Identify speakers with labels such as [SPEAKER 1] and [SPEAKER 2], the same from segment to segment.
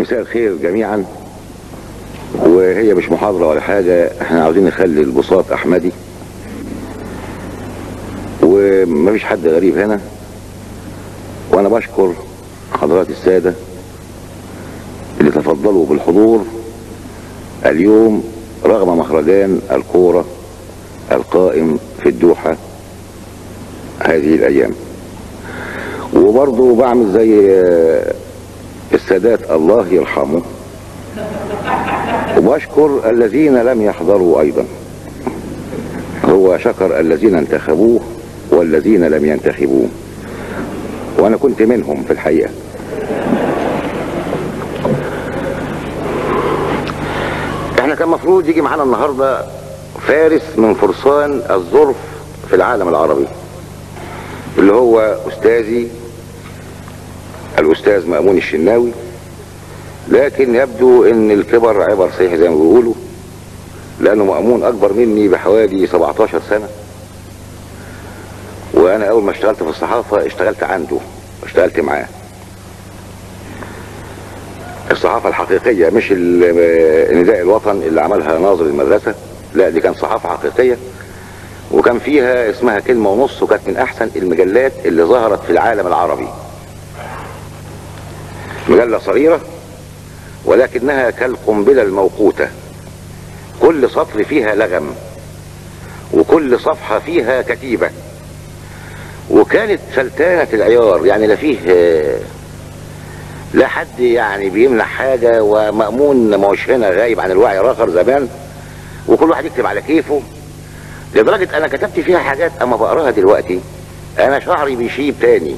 [SPEAKER 1] مساء الخير جميعا وهي مش محاضرة ولا حاجة احنا عاوزين نخلي البساط احمدي ومفيش حد غريب هنا وانا بشكر حضرات السادة اللي تفضلوا بالحضور اليوم رغم مهرجان الكورة القائم في الدوحة هذه الايام وبرضه بعمل زي آه، السادات الله يرحمه وبشكر الذين لم يحضروا ايضا هو شكر الذين انتخبوه والذين لم ينتخبوه وانا كنت منهم في الحقيقه احنا كان المفروض يجي معانا النهارده فارس من فرسان الظرف في العالم العربي اللي هو استاذي الاستاذ مأمون الشناوي لكن يبدو ان الكبر عبر صحيح زي ما بيقولوا لانه مأمون اكبر مني بحوالي 17 سنة وانا اول ما اشتغلت في الصحافة اشتغلت عنده اشتغلت معاه الصحافة الحقيقية مش ال- نداء الوطن اللي عملها ناظر المدرسة لا دي كان صحافة حقيقية وكان فيها اسمها كلمة ونص وكانت من احسن المجلات اللي ظهرت في العالم العربي مجلة صغيرة ولكنها كالقنبلة الموقوتة كل سطر فيها لغم وكل صفحة فيها كتيبة وكانت فلتانة العيار يعني لا فيه آه، لا حد يعني بيمنع حاجة ومأمون ما هوش هنا غايب عن الوعي راخر زمان وكل واحد يكتب على كيفه لدرجة انا كتبت فيها حاجات اما بقراها دلوقتي انا شعري بيشيب تاني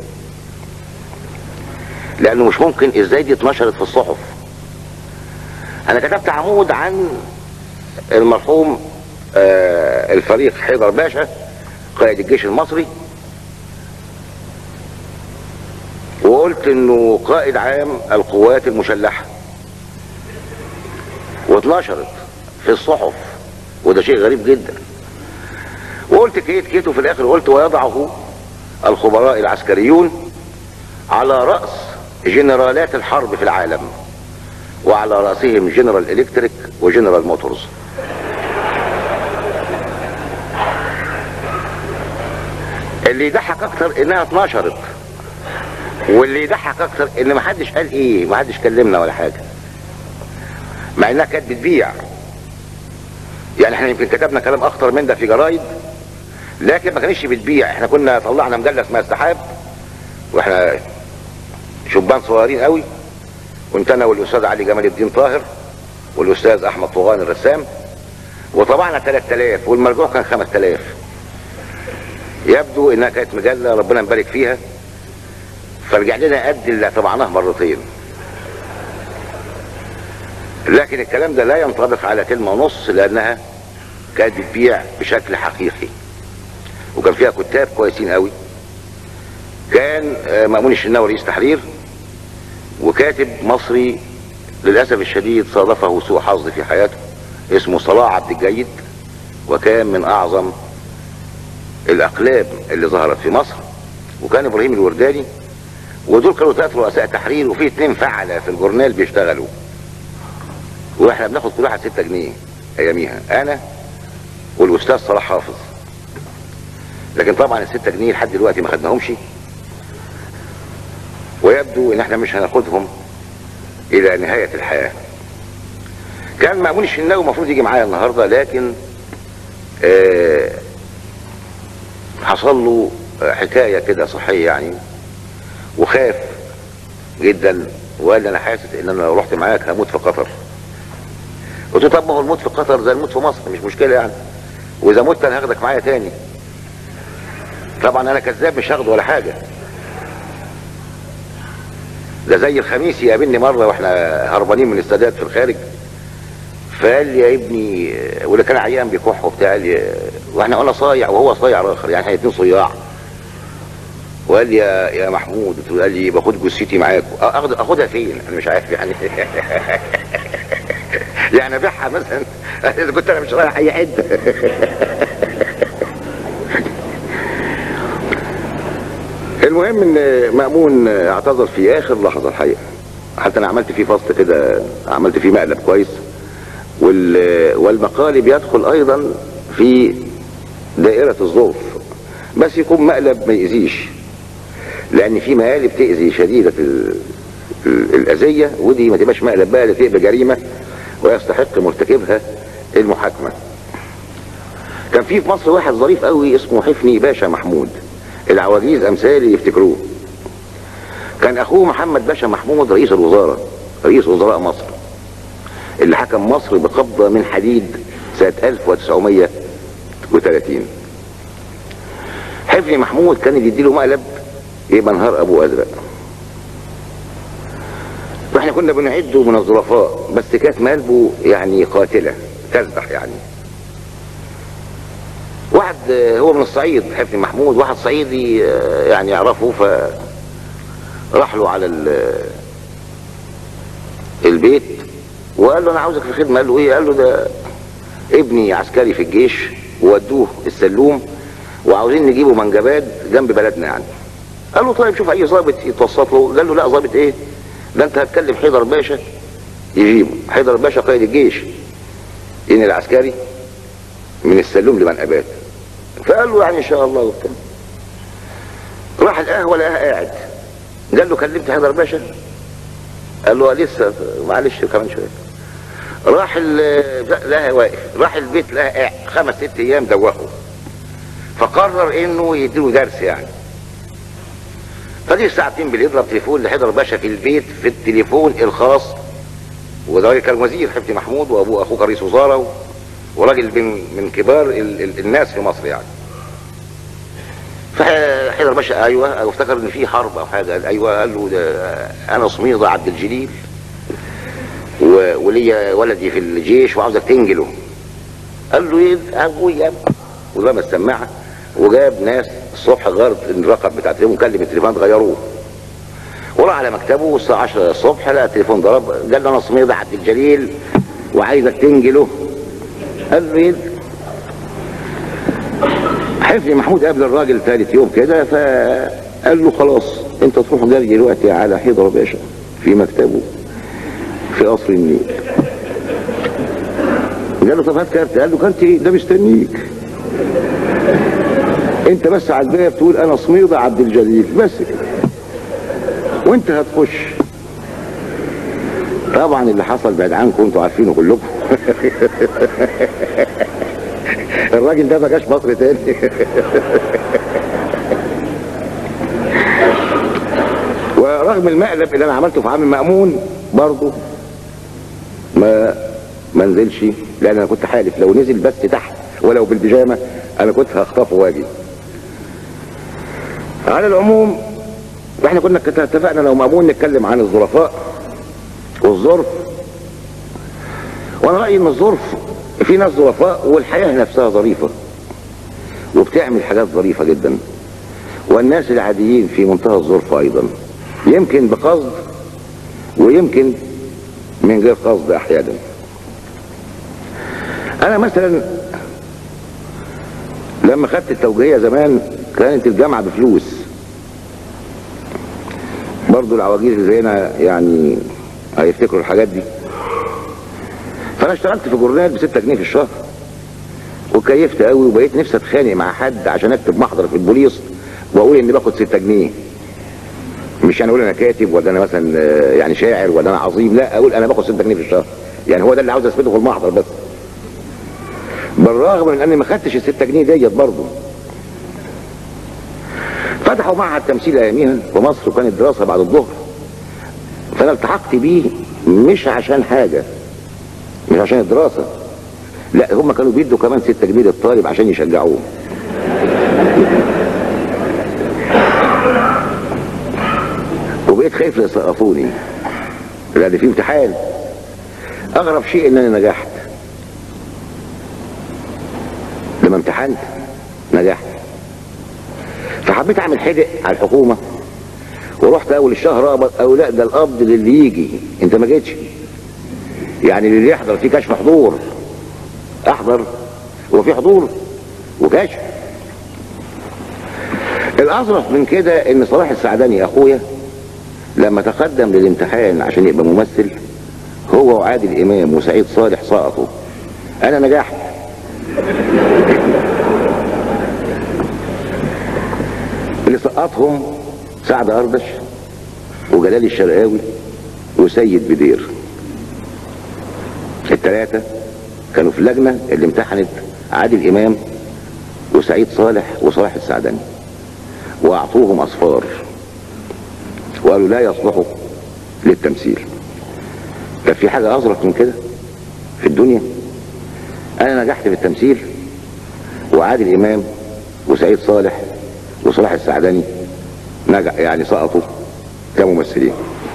[SPEAKER 1] لانه مش ممكن ازاي دي اتنشرت في الصحف انا كتبت عمود عن المرحوم آه، الفريق حيدر باشا قائد الجيش المصري وقلت انه قائد عام القوات المسلحة واتنشرت في الصحف وده شيء غريب جدا وقلت كيت كيت وفي الاخر قلت ويضعه الخبراء العسكريون على رأس جنرالات الحرب في العالم وعلى رأسهم جنرال الكتريك وجنرال موتورز اللي يضحك اكتر انها اتنشرت واللي يضحك اكتر ان محدش قال ايه محدش كلمنا ولا حاجه مع انها كانت بتبيع يعني احنا يمكن كتبنا كلام اخطر من ده في جرايد لكن ما كانتش بتبيع احنا كنا طلعنا مجله اسمها السحاب واحنا شبان صغيرين قوي كنت انا والاستاذ علي جمال الدين طاهر والاستاذ احمد طوغان الرسام وطبعنا 3000 والمرجوع كان 5000 يبدو انها كانت مجله ربنا يبارك فيها فرجع لنا قد اللي طبعناه مرتين لكن الكلام ده لا ينطبق على كلمه ونص لانها كانت بتبيع بشكل حقيقي وكان فيها كتاب كويسين قوي كان آه، مأمون الشناوي رئيس تحرير وكاتب مصري للأسف الشديد صادفه سوء حظ في حياته اسمه صلاح عبد الجيد وكان من أعظم الأقلام اللي ظهرت في مصر وكان إبراهيم الورداني ودول كانوا ثلاث رؤساء تحرير وفي اتنين فعلة في الجورنال بيشتغلوا واحنا بناخد كل واحد ستة جنيه اياميها انا والاستاذ صلاح حافظ لكن طبعا الستة جنيه لحد دلوقتي ما خدناهمش ويبدو ان احنا مش هناخدهم الى نهاية الحياة كان مأمون الشناوي المفروض يجي معايا النهاردة لكن آه حصل له آه، حكاية كده صحية يعني وخاف جدا وقال لي انا حاسس ان انا لو رحت معاك هموت في قطر قلت له طب ما هو الموت في قطر زي الموت في مصر مش مشكلة يعني واذا مت انا هاخدك معايا تاني طبعا انا كذاب مش هاخده ولا حاجة ده زي الخميس يقابلني مرة واحنا هربانين من السادات في الخارج فقال لي يا ابني ولا كان عيان بيكح وبتاع قال لي واحنا وانا صايع وهو صايع اخر يعني احنا اتنين صياع وقال لي يا يا محمود قلت له- قال لي باخد جثتي معاك اخد اخدها فين انا مش عارف يعني يعني ابيعها مثلا اذا كنت انا مش رايح اي حته المهم ان مأمون اعتذر في اخر لحظة الحقيقة حتى انا عملت فيه فصل كده عملت فيه مقلب كويس وال- والمقال بيدخل ايضا في دائرة الظروف بس يكون مقلب ما يأذيش لان في مقالب تأذي شديدة ال- ال- الأذية ودي ما تبقاش مقلب بقى ده تبقى جريمة ويستحق مرتكبها المحاكمة كان في في مصر واحد ظريف قوي اسمه حفني باشا محمود العواجيز امثالي يفتكروه كان اخوه محمد باشا محمود رئيس الوزارة رئيس وزراء مصر اللي حكم مصر بقبضة من حديد سنة 1930 حفني محمود كان اللي يديله مقلب يبقى نهار ابو ازرق واحنا كنا بنعده من الظرفاء بس كانت مقلبه يعني قاتلة تذبح يعني واحد آه، هو من الصعيد حفني محمود واحد صعيدي آه، يعني يعرفه ف راح له على ال- البيت وقال له انا عاوزك في خدمه قال له ايه قال له ده ابني عسكري في الجيش وودوه السلوم وعاوزين نجيبه منجبات جنب بلدنا يعني قال له طيب شوف اي ضابط يتوسط له قال له لا ضابط ايه ده انت هتكلم حيدر باشا يجيبه حيدر باشا قائد الجيش ان العسكري من السلوم لمنقبات فقال له يعني ان شاء الله وبتاع راح القهوه لقاها قاعد قال له كلمت حيدر باشا قال له لسه معلش كمان شويه راح ال- لقاها واقف راح البيت لقاها قاعد خمس ست ايام دوخه فقرر انه يديله درس يعني فدي الساعة 2 بالليل يضرب تليفون لحيدر باشا في البيت في التليفون الخاص وده كان وزير حفني محمود وابوه اخوه كان رئيس وزاره و- وراجل من من كبار ال ال الناس في مصر يعني فحيدر باشا ايوه أو افتكر ان في حرب او حاجه قال ايوه قال له ده انا صميده عبد الجليل و- وليا ولدي في الجيش وعاوزك تنجله قال له ايه ابويا ورمى السماعه وجاب ناس الصبح غيرت الرقم بتاع التليفون كلم التليفون غيروه وراح على مكتبه الساعه 10 الصبح لقى التليفون ضرب قال له انا صميده عبد الجليل وعايزك تنجله قال له ايه حفني محمود قابل الراجل ثالث يوم كده فقال له خلاص انت تروح جري دلوقتي على حيدر باشا في مكتبه في قصر النيل قال له طب هات كارت قال له كارت ايه ده مستنيك انت بس على الباب تقول انا صميدة عبد الجليل بس كده وانت هتخش طبعا اللي حصل بعد عنكم انتوا عارفينه كلكم الراجل ده ما جاش مصر تاني ورغم المقلب اللي انا عملته في عام المأمون برضه ما ما نزلش لان انا كنت حالف لو نزل بس تحت ولو بالبيجامه انا كنت هخطفه واجي على العموم احنا كنا كت- اتفقنا لو مأمون نتكلم عن الظرفاء والظرف وانا رايي ان الظرف في ناس ظرفاء والحياه نفسها ظريفه وبتعمل حاجات ظريفه جدا والناس العاديين في منتهى الظرف ايضا يمكن بقصد ويمكن من غير قصد احيانا انا مثلا لما خدت التوجيهيه زمان كانت الجامعه بفلوس برضو العواجيز اللي زينا يعني هيفتكروا الحاجات دي فانا اشتغلت في جورنال ب 6 جنيه في الشهر وكيفت قوي وبقيت نفسي اتخانق مع حد عشان اكتب محضر في البوليس واقول اني باخد 6 جنيه مش يعني اقول انا كاتب ولا انا مثلا آه، يعني شاعر ولا انا عظيم لا اقول انا باخد 6 جنيه في الشهر يعني هو ده اللي عاوز اثبته في المحضر بس بالرغم من اني ما خدتش ال 6 جنيه ديت برضه فتحوا معهد تمثيل اياميها في مصر وكانت دراسه بعد الظهر فانا التحقت بيه مش عشان حاجه مش عشان الدراسه لا هم كانوا بيدوا كمان 6 جنيه للطالب عشان يشجعوه وبقيت خايف يسقطوني لان في امتحان اغرب شيء ان انا نجحت لما امتحنت نجحت فحبيت اعمل حدق على الحكومه ورحت اول الشهر اقبض او لا ده القبض للي يجي انت ما جيتش يعني اللي يحضر في كشف حضور احضر وفي حضور وكشف الاظرف من كده ان صلاح السعداني اخويا لما تقدم للامتحان عشان يبقى ممثل هو وعادل امام وسعيد صالح سقطوا انا نجحت اللي سقطهم سعد اردش وجلال الشرقاوي وسيد بدير الثلاثه كانوا في اللجنه اللي امتحنت عادل امام وسعيد صالح وصلاح السعدني واعطوهم اصفار وقالوا لا يصلحوا للتمثيل كان في حاجه اظرف من كده في الدنيا انا نجحت في التمثيل وعادل امام وسعيد صالح وصلاح السعدني نجح يعني سقطوا كممثلين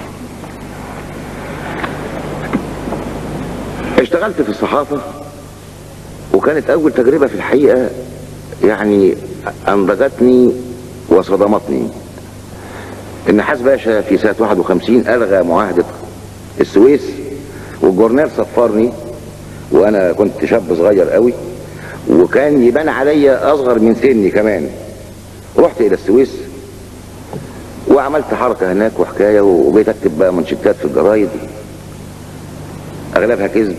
[SPEAKER 1] اشتغلت في الصحافة وكانت أول تجربة في الحقيقة يعني أنضجتني وصدمتني النحاس باشا في سنة 51 ألغى معاهدة السويس والجورنال صفرني وأنا كنت شاب صغير قوي وكان يبان عليا أصغر من سني كمان رحت إلى السويس وعملت حركة هناك وحكاية وبقيت أكتب بقى منشطات في الجرايد أغلبها كذب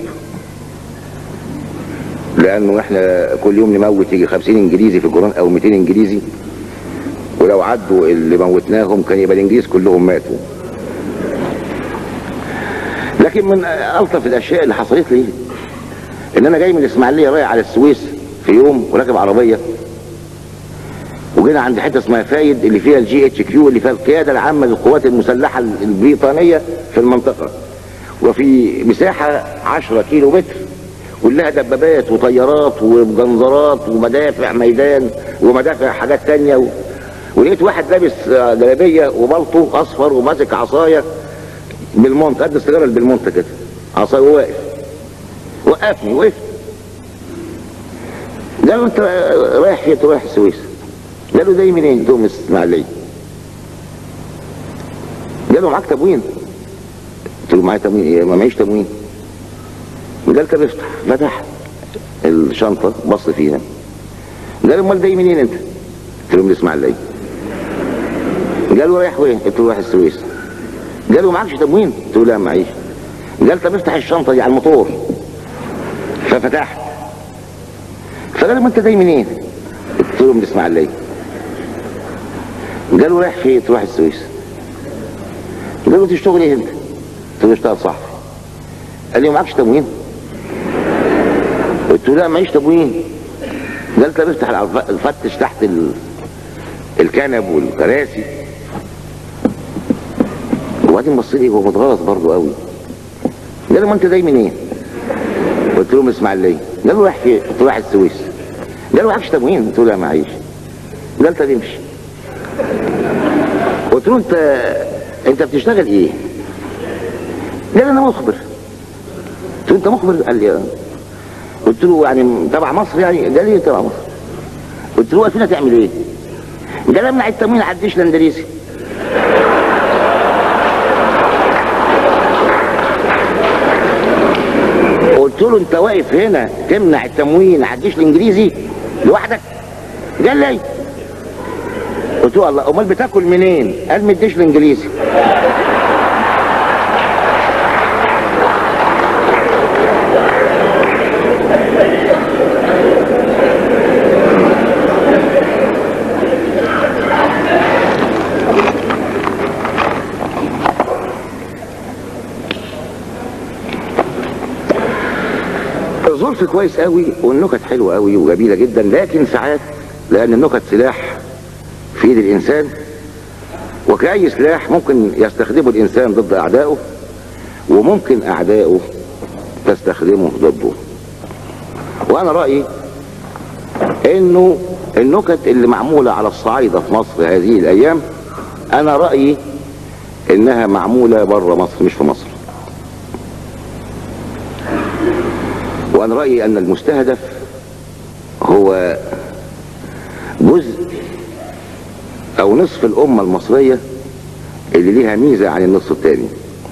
[SPEAKER 1] لأنه إحنا كل يوم نموت يجي 50 إنجليزي في الجران أو 200 إنجليزي ولو عدوا اللي موتناهم كان يبقى الإنجليز كلهم ماتوا لكن من ألطف الأشياء اللي حصلت لي إن أنا جاي من الإسماعيلية رايح على السويس في يوم وراكب عربية وجينا عند حته اسمها فايد اللي فيها الجي اتش كيو اللي فيها القياده العامه للقوات المسلحه البريطانيه في المنطقه وفي مساحه 10 كيلو متر كلها دبابات وطيارات وجنزرات ومدافع ميدان ومدافع حاجات تانية و... ولقيت واحد لابس جلابيه وبلطو اصفر وماسك عصايه بالمونت قد السيجاره اللي بالمونت كده عصايه وواقف وقفني وقفت قال له انت رايح فين؟ رايح السويس قال له جاي منين؟ قلت له من الاسماعيليه قال له معاك تموين؟ قلت له معايا تموين ايه؟ ما معيش تموين قال طب افتح فتح الشنطه بص فيها قال له امال جاي منين انت؟ قلت له من الاسماعيليه قال له رايح وين؟ قلت له رايح السويس قال له معكش تموين؟ قلت له لا معيش قال طب افتح الشنطه دي على الموتور ففتحت فقال له ما انت جاي منين؟ قلت له من الاسماعيليه قالوا رايح فين تروح السويس قالوا تشتغل ايه انت قلت له اشتغل صحفي قال لي معكش تموين قلت له لا معيش تموين قال طب افتح العرف- الفتش تحت ال... الكنب والكراسي وبعدين بص لي هو متغلط برضه قوي قال له ما انت جاي منين قلت له من الاسماعيليه قال له رايح فين قلت له رايح السويس قال له معكش تموين قلت له لا معيش قال طب امشي قلت له انت انت بتشتغل ايه؟ قال انا مخبر قلت له انت مخبر؟ قال لي اه قلت له يعني تبع مصر يعني؟ قال لي تبع مصر قلت له واقف هنا تعمل ايه؟ قال امنع التموين على الجيش الاندلسي قلت له انت واقف هنا تمنع التموين على الجيش الانجليزي لوحدك؟ قال لي قلت له الله امال بتاكل منين؟ قال من الجيش الانجليزي الظرف كويس قوي والنكت حلوه قوي وجميله جدا لكن ساعات لان النكت سلاح في ايد الانسان وكأي سلاح ممكن يستخدمه الانسان ضد اعدائه وممكن اعدائه تستخدمه ضده وانا رأيي انه النكت اللي معمولة على الصعايدة في مصر هذه الايام انا رأيي انها معمولة بره مصر مش في مصر وانا رأيي ان المستهدف هو جزء او نصف الامة المصرية اللي ليها ميزة عن النصف التاني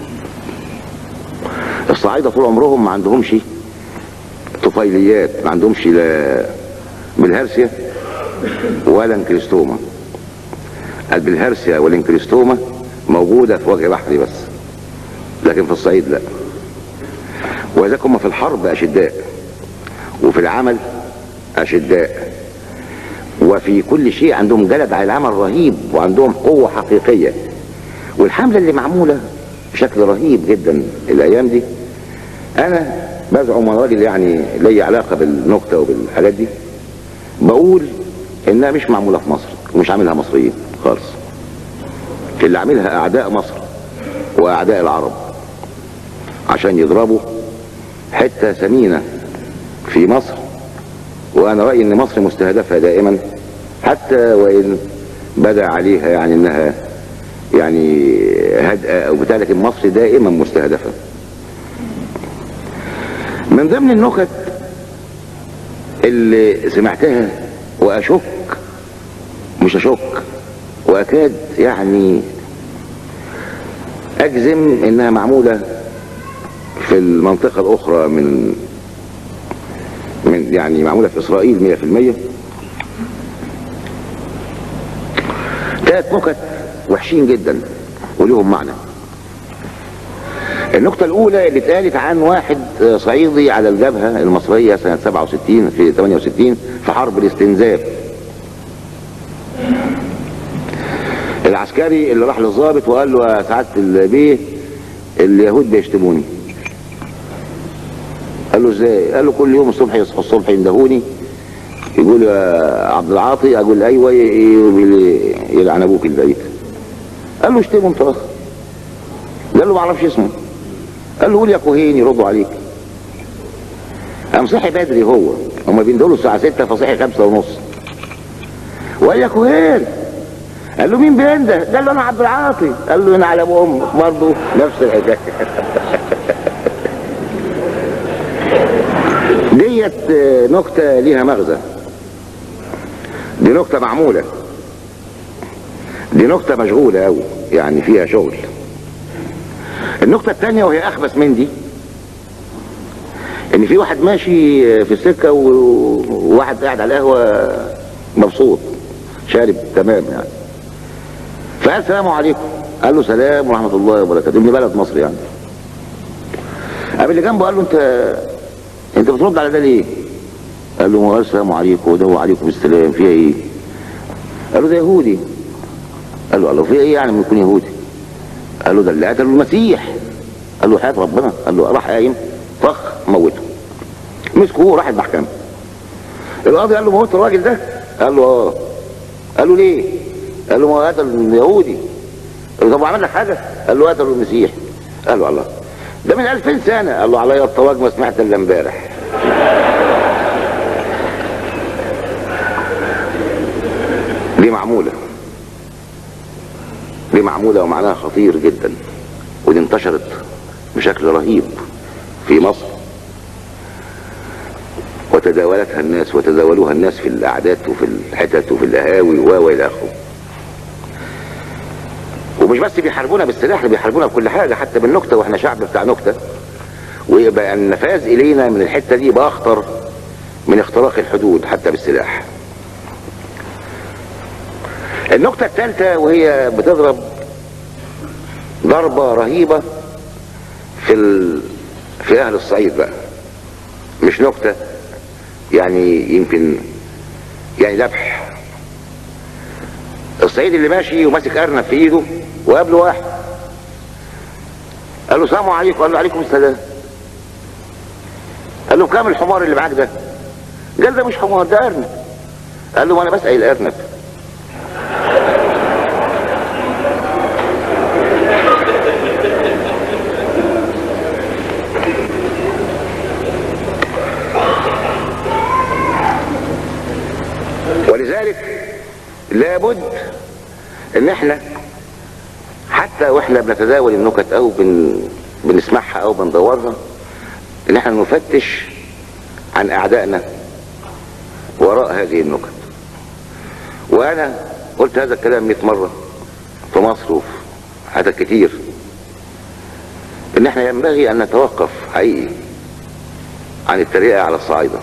[SPEAKER 1] الصعايدة طول عمرهم ما عندهمش طفيليات ما عندهمش لا بالهرسيا ولا انكريستوما البلهارسيا والانكريستوما موجودة في وجه بحري بس لكن في الصعيد لا وذلك هم في الحرب أشداء وفي العمل أشداء وفي كل شيء عندهم جلد على العمل رهيب وعندهم قوة حقيقية والحملة اللي معمولة بشكل رهيب جدا الأيام دي أنا بزعم وانا راجل يعني لي علاقة بالنكتة وبالحاجات دي بقول إنها مش معمولة في مصر ومش عاملها مصريين خالص اللي عاملها أعداء مصر وأعداء العرب عشان يضربوا حتة ثمينة في مصر وأنا رأيي إن مصر مستهدفة دائما حتى وإن بدا عليها يعني إنها يعني هدأة أو بتاع لكن مصر دائما مستهدفة من ضمن النكت اللي سمعتها وأشك مش أشك وأكاد يعني أجزم إنها معمولة في المنطقة الأخرى من من يعني معمولة في إسرائيل 100% ثلاث نكت وحشين جدا وليهم معنى النقطة الأولى اللي اتقالت عن واحد صعيدي على الجبهة المصرية سنة 67 في 68 في حرب الاستنزاف العسكري اللي راح للضابط وقال له يا سعادة البيه اليهود بيشتموني قال له ازاي قال له كل يوم الصبح يصحوا الصبح يندهوني يقول يا عبد العاطي اقول ايوه يلعن ابوك البعيد قال له اشتموا انت قال له ما اعرفش اسمه قال له قول يا كوهين يردوا عليك قام صحي بدري هو هما بيندهوا الساعه 6 فصحي 5 ونص وقال يا كوهين قال له مين بينده قال له انا عبد العاطي قال له انا على ابو امك برضه نفس الحكايه ديت نكتة ليها مغزى دي نكتة معمولة دي نكتة مشغولة قوي يعني فيها شغل النكتة التانية وهي أخبث من دي إن في واحد ماشي في السكة وواحد قاعد على القهوة مبسوط شارب تمام يعني فقال السلام عليكم قال له سلام ورحمة الله وبركاته ابن بلد مصر يعني قام اللي جنبه قال له انت انت بترد على ده ليه قال له السلام عليكم وده وعليكم السلام فيها ايه قال له ده يهودي قال له قال له فيها ايه يعني من يكون يهودي قال له ده اللي قتله المسيح قال له حياة ربنا قال له راح قايم فخ موته مسكوه راح المحكمة القاضي قال له موت الراجل ده قال له اه قال له ليه قال له ما قتل اليهودي قال له طب وعمل لك حاجة قال له قتل المسيح قال له الله ده من 2000 سنة قال له عليا الطواج ما سمعت الا امبارح دي معمولة دي معمولة ومعناها خطير جدا ودي انتشرت بشكل رهيب في مصر وتداولتها الناس وتداولوها الناس في القعدات وفي الحتت وفي القهاوي و الى اخره ومش بس بيحاربونا بالسلاح اللي بيحاربونا بكل حاجه حتى بالنكته واحنا شعب بتاع نكته ويبقى النفاذ الينا من الحته دي يبقى اخطر من اختراق الحدود حتى بالسلاح النكته الثالثه وهي بتضرب ضربه رهيبه في ال... في اهل الصعيد بقى مش نكته يعني يمكن يعني ذبح الصعيد اللي ماشي وماسك ارنب في ايده وقابله واحد قال له السلام عليكم قال له عليكم السلام قال له كام الحمار اللي معاك ده قال ده مش حمار ده ارنب قال له وانا بسأل الارنب ولذلك لابد ان احنا حتى واحنا بنتداول النكت او بن بنسمعها او بندورها ان احنا نفتش عن اعدائنا وراء هذه النكت وانا قلت هذا الكلام 100 مرة في مصر وفي حتت كتير ان احنا ينبغي ان نتوقف حقيقي عن التريقة على الصعايدة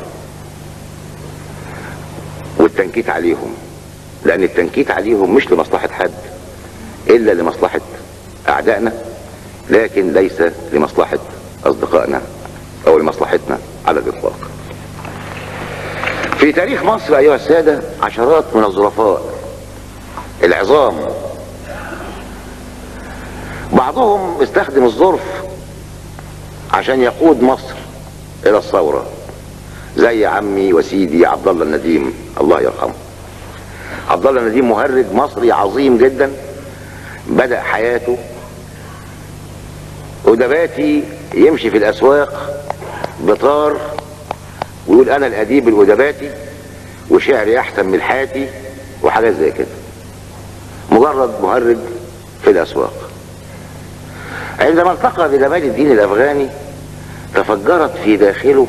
[SPEAKER 1] والتنكيت عليهم لان التنكيت عليهم مش لمصلحة حد الا لمصلحة اعدائنا لكن ليس لمصلحة اصدقائنا او لمصلحتنا على الاطلاق في تاريخ مصر ايها السادة عشرات من الظرفاء العظام بعضهم استخدم الظرف عشان يقود مصر الى الثورة زي عمي وسيدي عبد الله النديم الله يرحمه عبد الله النديم مهرج مصري عظيم جدا بدأ حياته أدباتي يمشي في الأسواق بطار ويقول أنا الأديب الأدباتي وشعري أحسن من الحاتي وحاجات زي كده مجرد مهرج في الأسواق عندما التقى بجمال الدين الأفغاني تفجرت في داخله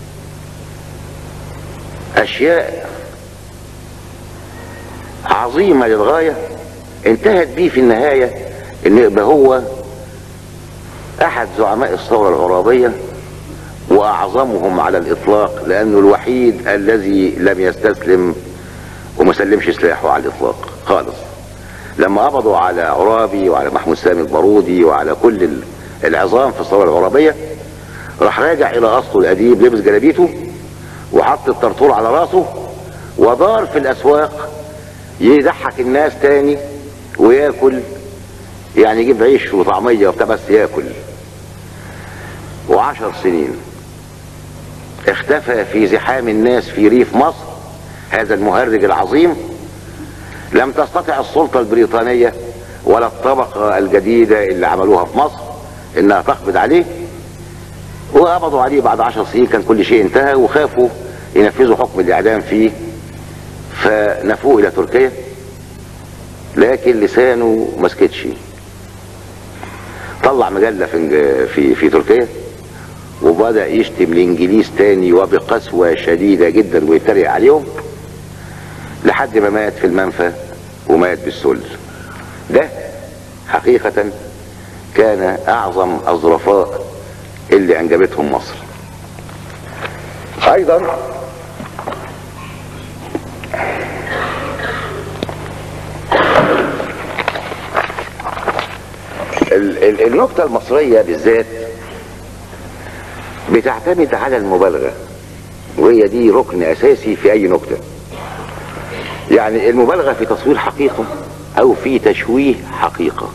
[SPEAKER 1] أشياء عظيمة للغاية انتهت بيه في النهاية ان يبقى هو احد زعماء الثورة العرابية واعظمهم على الاطلاق لانه الوحيد الذي لم يستسلم وما سلمش سلاحه على الاطلاق خالص لما قبضوا على عرابي وعلى محمود سامي البارودي وعلى كل العظام في الثورة العرابية راح راجع الى اصله الاديب لبس جلابيته وحط الطرطور على راسه ودار في الاسواق يضحك الناس تاني وياكل يعني يجيب عيش وطعمية وبتاع بس ياكل وعشر سنين اختفى في زحام الناس في ريف مصر هذا المهرج العظيم لم تستطع السلطة البريطانية ولا الطبقة الجديدة اللي عملوها في مصر انها تقبض عليه وقبضوا عليه بعد عشر سنين كان كل شيء انتهى وخافوا ينفذوا حكم الاعدام فيه فنفوه الى تركيا لكن لسانه ما سكتش طلع مجله في في في تركيا وبدا يشتم الانجليز تاني وبقسوه شديده جدا ويتريق عليهم لحد ما مات في المنفى ومات بالسل ده حقيقه كان اعظم الظرفاء اللي انجبتهم مصر ايضا النقطة المصرية بالذات بتعتمد على المبالغة وهي دي ركن اساسي في اي نكتة يعني المبالغة في تصوير حقيقة او في تشويه حقيقة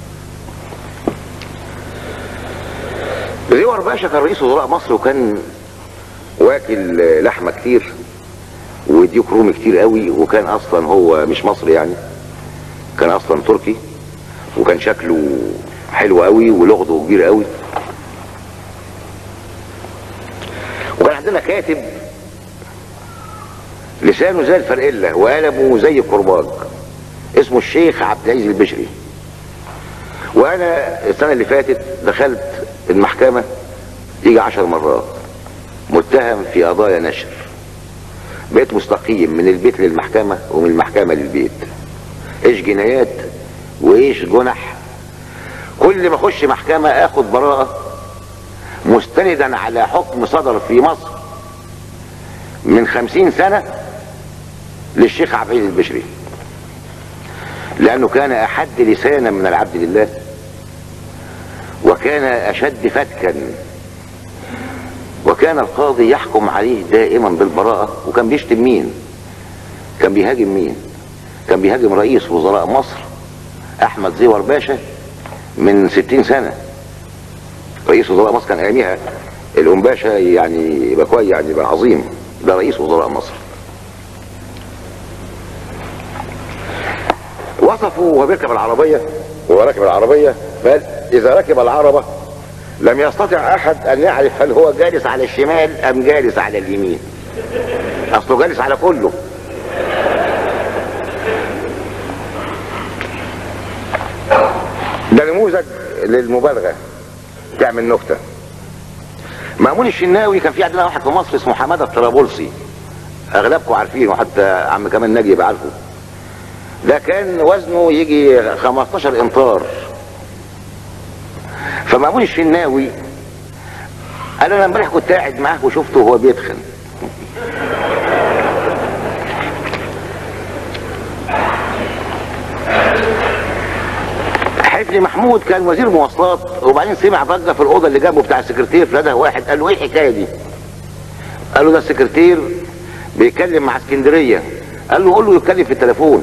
[SPEAKER 1] زيور باشا كان رئيس وزراء مصر وكان واكل لحمة كتير وديك رومي كتير قوي وكان اصلا هو مش مصري يعني كان اصلا تركي وكان شكله حلو قوي ولغته كبير قوي وكان عندنا كاتب لسانه زي الفرقلة وقلمه زي الكرباج اسمه الشيخ عبد العزيز البشري وانا السنة اللي فاتت دخلت المحكمة يجي عشر مرات متهم في قضايا نشر بقيت مستقيم من البيت للمحكمة ومن المحكمة للبيت ايش جنايات وايش جنح كل ما اخش محكمة اخد براءة مستندا على حكم صدر في مصر من خمسين سنة للشيخ عبد العزيز البشري لانه كان احد لسانا من العبد لله وكان اشد فتكا وكان القاضي يحكم عليه دائما بالبراءة وكان بيشتم مين كان بيهاجم مين كان بيهاجم رئيس وزراء مصر احمد زيور باشا من ستين سنة رئيس وزراء مصر كان اياميها الام باشا يعني يبقى كويس يعني يبقى عظيم ده رئيس وزراء مصر وصفوا وهو بيركب العربية وهو راكب العربية قال اذا ركب العربة لم يستطع احد ان يعرف هل هو جالس على الشمال ام جالس على اليمين اصله جالس على كله ده نموذج للمبالغة تعمل نكتة مأمون الشناوي كان في عندنا واحد في مصر اسمه حمادة الطرابلسي اغلبكم عارفينه وحتى عم كمان ناجي يبقى عارفه ده كان وزنه يجي 15 امتار فمأمون الشناوي قال انا امبارح كنت قاعد معاه وشفته وهو بيدخن حفظ ابني محمود كان وزير مواصلات وبعدين سمع ضجه في الاوضه اللي جنبه بتاع السكرتير فنده واحد قال له ايه الحكايه دي؟ قال له ده السكرتير بيتكلم مع اسكندريه قال له قول له يتكلم في التليفون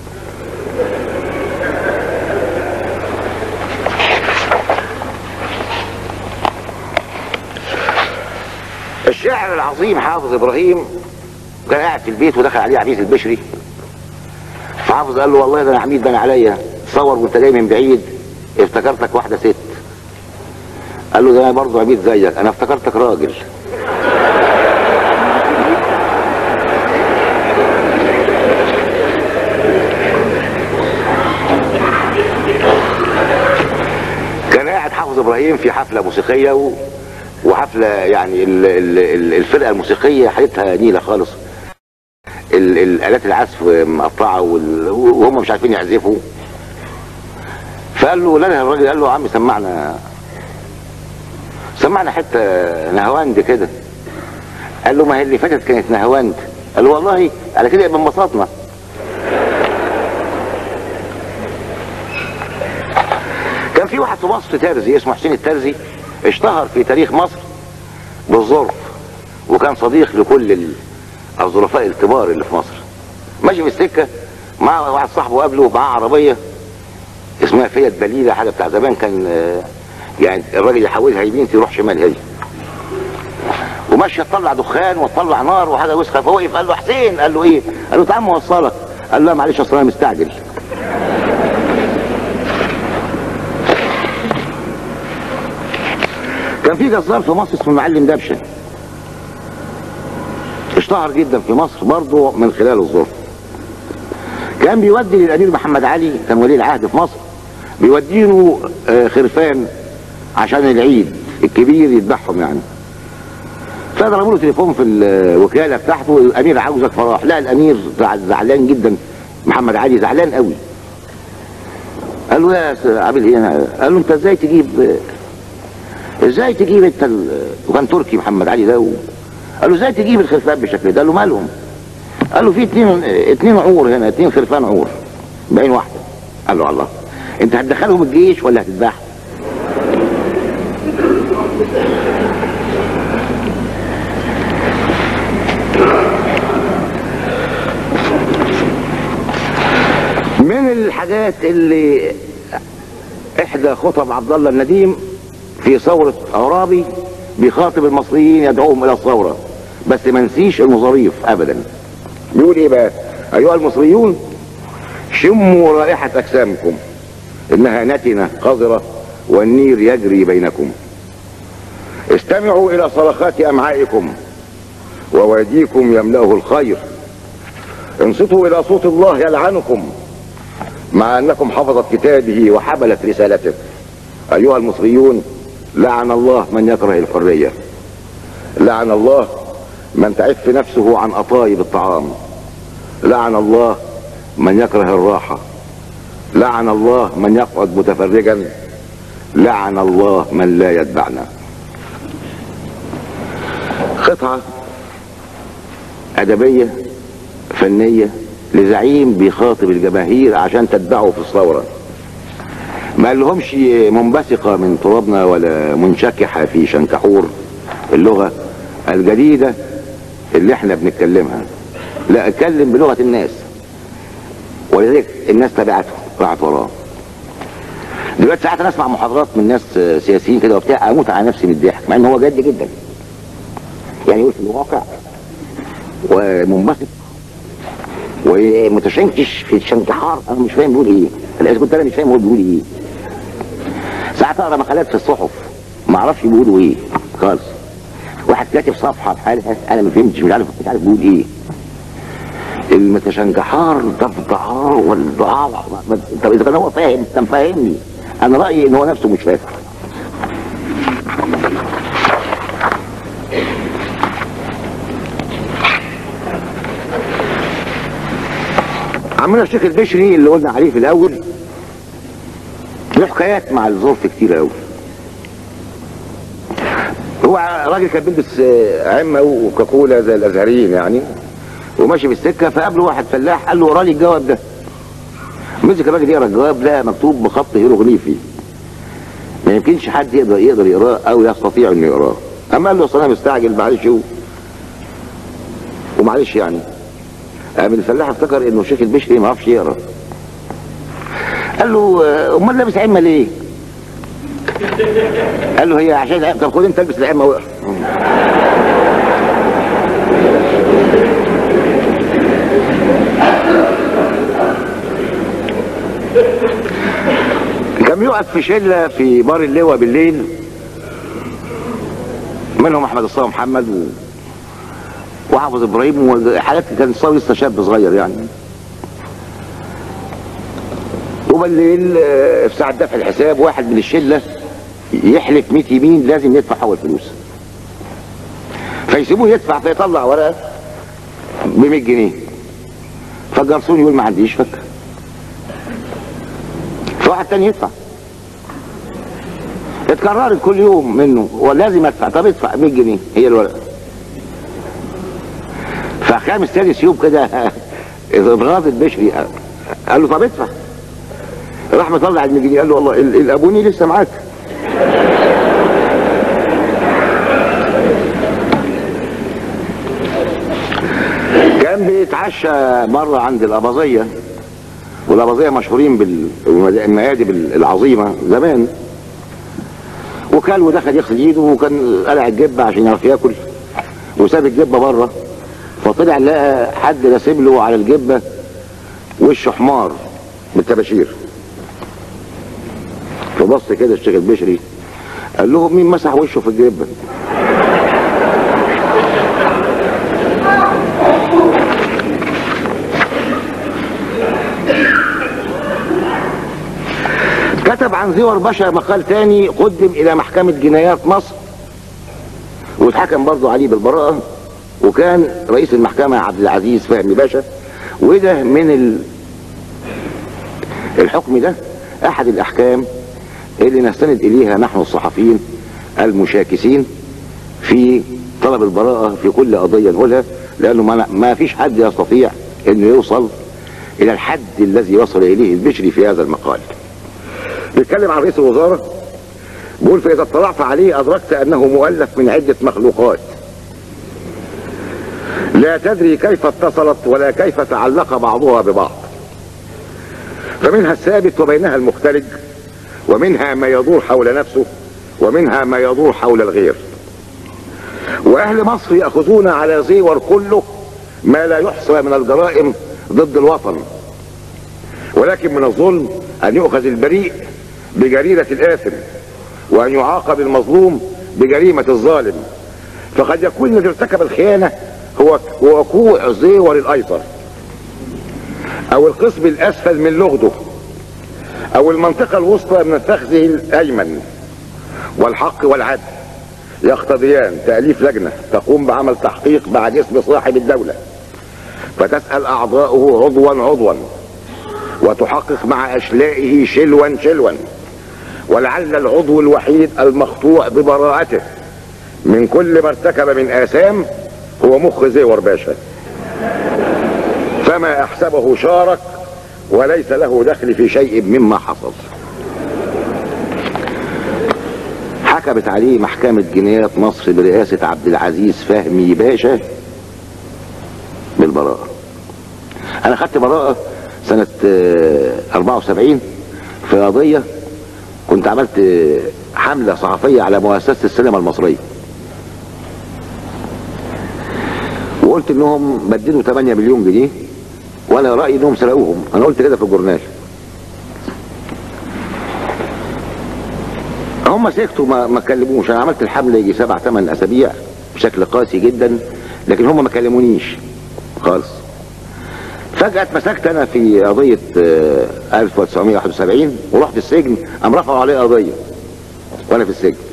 [SPEAKER 1] الشاعر العظيم حافظ ابراهيم كان قاعد في البيت ودخل عليه عبيد البشري فحافظ قال له والله ده انا عميد بان عليا تصور وانت جاي من بعيد افتكرتك واحده ست قال له ده انا برضه عبيد زيك انا افتكرتك راجل كان قاعد حافظ ابراهيم في حفله موسيقيه و... وحفله يعني ال... ال... ال- الفرقه الموسيقيه حالتها نيله خالص ال... الالات العزف مقطعه وال... وهم مش عارفين يعزفوا فقال له لا الراجل قال له يا عم سمعنا سمعنا حته نهواند كده قال له ما هي اللي فاتت كانت نهواند قال له والله على كده يبقى انبسطنا كان في واحد في مصر ترزي اسمه حسين الترزي اشتهر في تاريخ مصر بالظرف وكان صديق لكل ال- الظرفاء الكبار اللي في مصر ماشي في السكه مع واحد صاحبه قابله معاه عربيه اسمها فيات بليله حاجه بتاع زمان كان آه، يعني الراجل يحولها يمين تروح شمال هي وماشيه تطلع دخان وتطلع نار وحاجه وسخه فوقف قال له حسين قال له ايه؟ قال له تعال موصلك قال له لا معلش اصل انا مستعجل كان في جزار في مصر اسمه المعلم دبشه اشتهر جدا في مصر برضه من خلال الظرف كان بيودي للامير محمد علي كان ولي العهد في مصر بيودي له آه، خرفان عشان العيد الكبير يذبحهم يعني فضربوا له تليفون في الوكاله بتاعته الامير عاوزك فراح لا الامير زع- زعلان جدا محمد علي زعلان قوي قال له يا س- عامل ايه أنا؟ قال له انت ازاي تجيب ازاي تجيب انت ال- وكان تركي محمد علي ده و... قال له ازاي تجيب الخرفان بالشكل ده قال له مالهم قال له في اتنين اتنين عور هنا اتنين خرفان عور بعين واحده قال له الله انت هتدخلهم الجيش ولا هتذبحهم من الحاجات اللي احدى خطب عبد الله النديم في ثورة عرابي بيخاطب المصريين يدعوهم الى الثورة بس ما نسيش المظاريف ابدا بيقول ايه بقى ايها المصريون شموا رائحة اجسامكم انها نتنة قذرة والنير يجري بينكم استمعوا الى صرخات امعائكم وواديكم يملأه الخير انصتوا الى صوت الله يلعنكم مع انكم حفظت كتابه وحملت رسالته ايها المصريون لعن الله من يكره الحريه لعن الله من تعف نفسه عن اطايب الطعام لعن الله من يكره الراحه لعن الله من يقعد متفرجا لعن الله من لا يتبعنا قطعه ادبيه فنيه لزعيم بيخاطب الجماهير عشان تتبعه في الثوره ما قالهمش منبثقه من ترابنا ولا منشكحه في شنكحور اللغه الجديده اللي احنا بنتكلمها لا اتكلم بلغه الناس ولذلك الناس تبعته راحت وراه دلوقتي ساعات انا اسمع محاضرات من ناس سياسيين كده وبتاع اموت على نفسي من الضحك مع ان هو جد جدا يعني يقول في الواقع ومنبسط ومتشنكش في الشنكحار انا مش فاهم بيقول ايه انا اذا كنت انا مش فاهم هو بيقول ايه ساعات اقرا مقالات في الصحف ما اعرفش بيقولوا ايه خالص واحد كاتب صفحه بحالها انا ما فهمتش مش عارف مش عارف بيقول ايه المتشنكحار ضفدعار والدعاء طب اذا كان هو فاهم كان فاهمني انا رايي ان هو نفسه مش فاهم عمنا الشيخ البشري اللي قلنا عليه في الاول له حكايات مع الظرف كتير قوي هو راجل كان بيلبس آه، عمه وكاكولا زي الازهريين يعني وماشي في السكه فقابله واحد فلاح قال له ورا لي الجواب ده مسك الراجل يقرا الجواب لقى مكتوب بخط هيروغليفي ما يمكنش حد يقدر يقدر يقراه او يستطيع انه يقراه اما قال له اصل انا مستعجل معلش و- ومعلش يعني قام الفلاح افتكر انه الشيخ البشري ما يعرفش يقرا قال له آه، امال لابس عمه ليه؟ قال له هي عشان العمة. طب خد انت البس العمه واقرا كان بيقف في شله في بار اللواء بالليل منهم احمد الصاوي محمد و... وحافظ ابراهيم وحاجات كان الصاوي لسه شاب صغير يعني وبالليل آه، في ساعه دفع الحساب واحد من الشله يحلف 100 يمين لازم يدفع هو الفلوس فيسيبوه يدفع فيطلع ورقه ب 100 جنيه فالجرسون يقول ما عنديش فك فواحد تاني يدفع اتكررت كل يوم منه ولازم ادفع طب ادفع 100 جنيه هي الورقه فخامس سادس يوم كده اتغاظ البشري قال له طب ادفع راح مطلع ال 100 جنيه قال له والله ال- الابوني لسه معاك كان بيتعشى مره عند الاباظيه والاباظيه مشهورين بالميادب العظيمه زمان وكل ودخل يغسل ايده وكان قلع الجبه عشان يعرف ياكل وساب الجبه بره فطلع لقى حد راسم له على الجبه وشه حمار بالطباشير فبص كده الشيخ البشري قال لهم مين مسح وشه في الجبه كتب عن زيور باشا مقال تاني قدم الى محكمة جنايات مصر واتحكم برضه عليه بالبراءة وكان رئيس المحكمة عبد العزيز فهمي باشا وده من ال... الحكم ده احد الاحكام اللي نستند اليها نحن الصحفيين المشاكسين في طلب البراءة في كل قضية نقولها لانه ما, ما فيش حد يستطيع انه يوصل الى الحد الذي وصل اليه البشري في هذا المقال بيتكلم عن رئيس الوزارة بيقول فإذا اطلعت عليه أدركت أنه مؤلف من عدة مخلوقات لا تدري كيف اتصلت ولا كيف تعلق بعضها ببعض فمنها الثابت وبينها المختلج ومنها ما يدور حول نفسه ومنها ما يدور حول الغير وأهل مصر يأخذون على زيور كله ما لا يحصى من الجرائم ضد الوطن ولكن من الظلم أن يؤخذ البريء بجريرة الآثم وأن يعاقب المظلوم بجريمة الظالم فقد يكون الذي ارتكب الخيانة هو هو كوع زيور الأيسر أو القسم الأسفل من لغده أو المنطقة الوسطى من فخذه الأيمن والحق والعدل يقتضيان تأليف لجنة تقوم بعمل تحقيق بعد اسم صاحب الدولة فتسأل أعضاؤه عضوا عضوا وتحقق مع أشلائه شلوا شلوا ولعل العضو الوحيد المقطوع ببراءته من كل ما ارتكب من آثام هو مخ زيور باشا فما أحسبه شارك وليس له دخل في شيء مما حصل حكمت عليه محكمة جنايات مصر برئاسة عبد العزيز فهمي باشا بالبراءة أنا خدت براءة سنة آه، 74 في قضية كنت عملت آه، حملة صحفية على مؤسسة السينما المصرية وقلت انهم بدلوا 8 مليون جنيه وانا رأيي انهم سرقوهم انا قلت كده في الجورنال هم سكتوا ما ما كلموش انا عملت الحمله يجي سبع ثمان اسابيع بشكل قاسي جدا لكن هم ما كلمونيش خالص فجأة اتمسكت انا في قضية آه، 1971 ورحت السجن قام رفعوا علي قضية وانا في السجن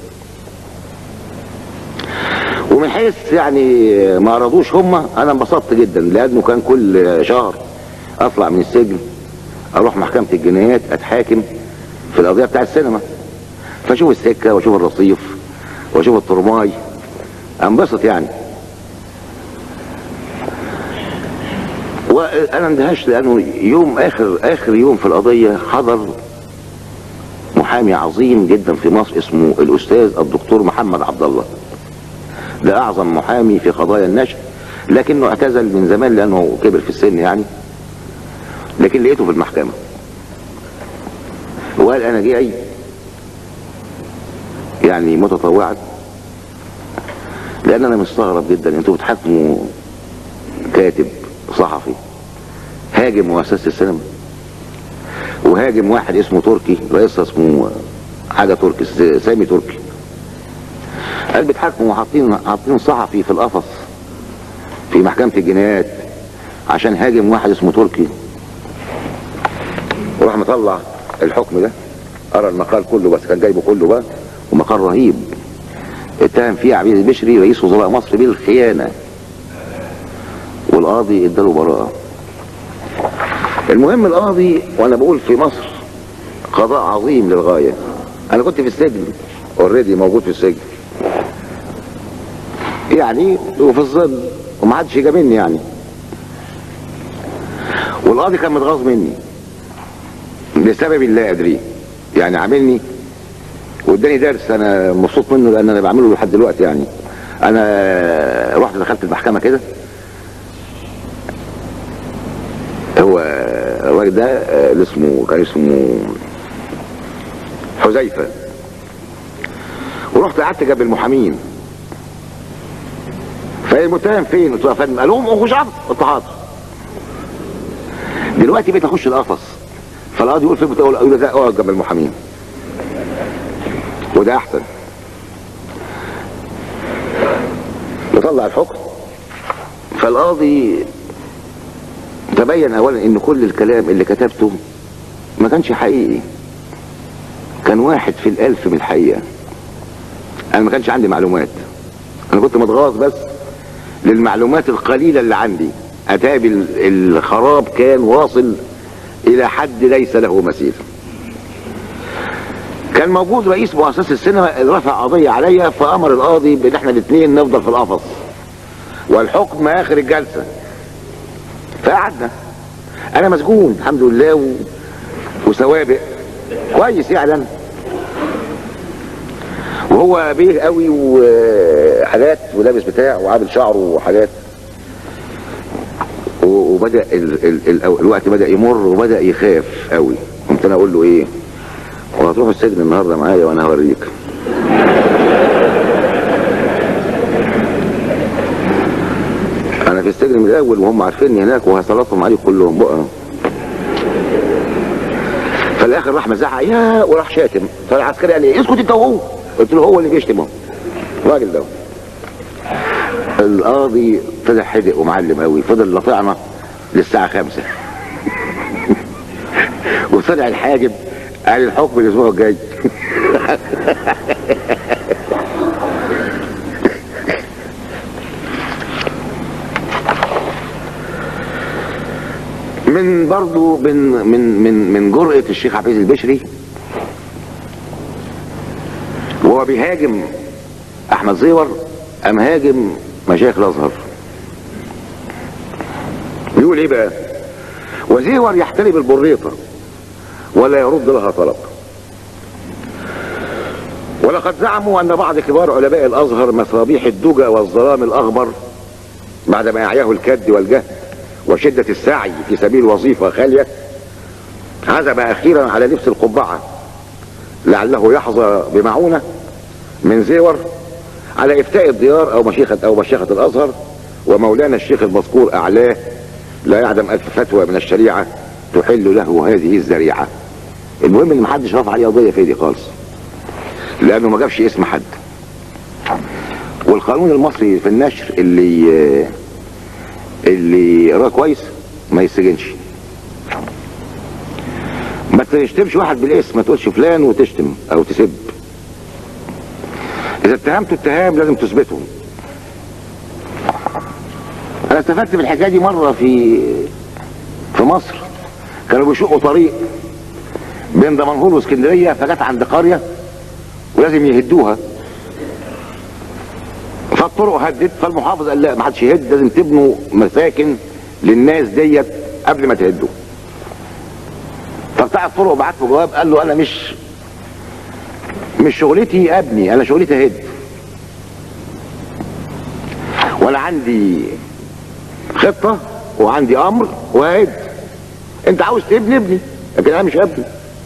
[SPEAKER 1] ومن حيث يعني ما رضوش هم انا انبسطت جدا لانه كان كل شهر اطلع من السجن اروح محكمة الجنايات اتحاكم في القضية بتاع السينما فاشوف السكة واشوف الرصيف واشوف الطرماي انبسط يعني وانا اندهشت لانه يوم اخر اخر يوم في القضيه حضر محامي عظيم جدا في مصر اسمه الاستاذ الدكتور محمد عبد الله ده اعظم محامي في قضايا النشر لكنه اعتزل من زمان لانه كبر في السن يعني لكن لقيته في المحكمه وقال انا جاي يعني متطوعا لان انا مستغرب جدا انتوا بتحاكموا كاتب صحفي هاجم مؤسسه السينما وهاجم واحد اسمه تركي رئيسها اسمه حاجه تركي س- سامي تركي قال بيتحاكموا وحاطين حاطين صحفي في القفص في محكمه الجنايات عشان هاجم واحد اسمه تركي وراح مطلع الحكم ده قرا المقال كله بس كان جايبه كله بقى ومقال رهيب اتهم فيه عبيد البشري رئيس وزراء مصر بالخيانه والقاضي اداله براءه المهم القاضي وانا بقول في مصر قضاء عظيم للغايه انا كنت في السجن اوريدي موجود في السجن يعني وفي الظل ومحدش يجاملني يعني والقاضي كان متغاظ مني لسبب لا ادري يعني عاملني واداني درس انا مبسوط منه لان انا بعمله لحد دلوقتي يعني انا رحت دخلت المحكمه كده هو الراجل ده آه، اللي اسمه كان اسمه حذيفه ورحت قعدت جنب المحامين فالمتهم فين؟ قلت له يا فندم قال لهم خش عرض قلت حاضر دلوقتي بقيت اخش القفص فالقاضي يقول فين بتقول يقول له لا اقعد جنب المحامين وده احسن نطلع الحكم فالقاضي تبين اولا ان كل الكلام اللي كتبته ما كانش حقيقي كان واحد في الالف من الحقيقه انا ما كانش عندي معلومات انا كنت متغاظ بس للمعلومات القليله اللي عندي اتابي ال- الخراب كان واصل الى حد ليس له مثيل كان موجود رئيس مؤسسه السينما اللي رفع قضيه عليا فامر القاضي بان احنا الاثنين نفضل في القفص والحكم اخر الجلسه فقعدنا انا مسجون الحمد لله و... وسوابق كويس يعني انا وهو بيه قوي وحاجات ولابس بتاع وعامل شعره وحاجات و- وبدا ال... ال... ال... الوقت بدا يمر وبدا يخاف قوي قمت انا اقول له ايه وهتروح السجن النهارده معايا وانا هوريك انا في السجن من الاول وهم عارفيني هناك وهسلطهم عليك كلهم بقى فالاخر راح مزعق يا وراح شاتم فالعسكري قال لي اسكت انت وهو قلت له هو اللي بيشتم اهو الراجل ده القاضي طلع حدق ومعلم قوي فضل لطعنا للساعه خمسة وطلع الحاجب قال الحكم الاسبوع الجاي من برضو من من من من جرأة الشيخ عبد العزيز البشري وهو بيهاجم احمد زيور قام هاجم مشايخ الازهر بيقول ايه بقى وزيور يحترم البريطه ولا يرد لها طلب ولقد زعموا ان بعض كبار علماء الازهر مصابيح الدجى والظلام الاغبر بعدما اعياه الكد والجهل وشدة السعي في سبيل وظيفة خالية عزم أخيرا على لبس القبعة لعله يحظى بمعونة من زيور على إفتاء الديار أو مشيخة أو مشيخة الأزهر ومولانا الشيخ المذكور أعلاه لا يعدم ألف فتوى من الشريعة تحل له هذه الذريعة المهم إن محدش رفع عليه قضية في دي خالص لأنه ما جابش اسم حد والقانون المصري في النشر اللي اللي يقراه كويس ما يسجنش ما تشتمش واحد بالاسم ما تقولش فلان وتشتم او تسب اذا اتهمته اتهام لازم تثبته انا استفدت من الحكايه دي مره في في مصر كانوا بيشقوا طريق بين دمنهور واسكندريه فجت عند قريه ولازم يهدوها فالطرق هدت فالمحافظ قال لا ما حدش يهد لازم تبنوا مساكن للناس ديت قبل ما تهدوا فبتاع الطرق بعت له جواب قال له انا مش مش شغلتي ابني انا شغلتي اهد وانا عندي خطه وعندي امر وهد انت عاوز تبني ابني لكن انا مش ابني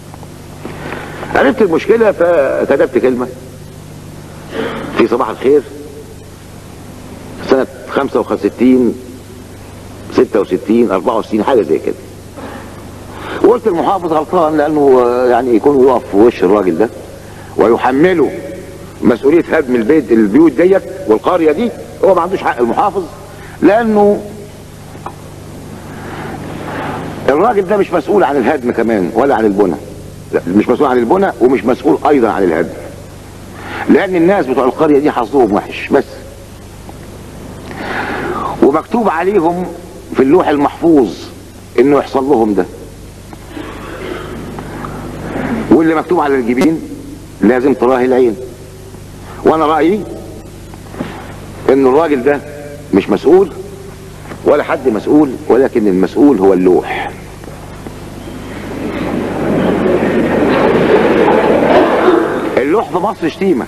[SPEAKER 1] عرفت المشكله فكتبت كلمه في صباح الخير سنه 65 66 64 حاجه زي كده وقلت المحافظ غلطان لانه آه، يعني يكون يقف في وش الراجل ده ويحمله مسؤوليه هدم البيت البيوت ديت والقريه دي هو ما عندوش حق المحافظ لانه الراجل ده مش مسؤول عن الهدم كمان ولا عن البنى لا، مش مسؤول عن البنى ومش مسؤول ايضا عن الهدم لان الناس بتوع القريه دي حظهم وحش بس ومكتوب عليهم في اللوح المحفوظ انه يحصل لهم ده واللي مكتوب على الجبين لازم تراهي العين وانا رايي ان الراجل ده مش مسؤول ولا حد مسؤول ولكن المسؤول هو اللوح اللوح في مصر شتيمه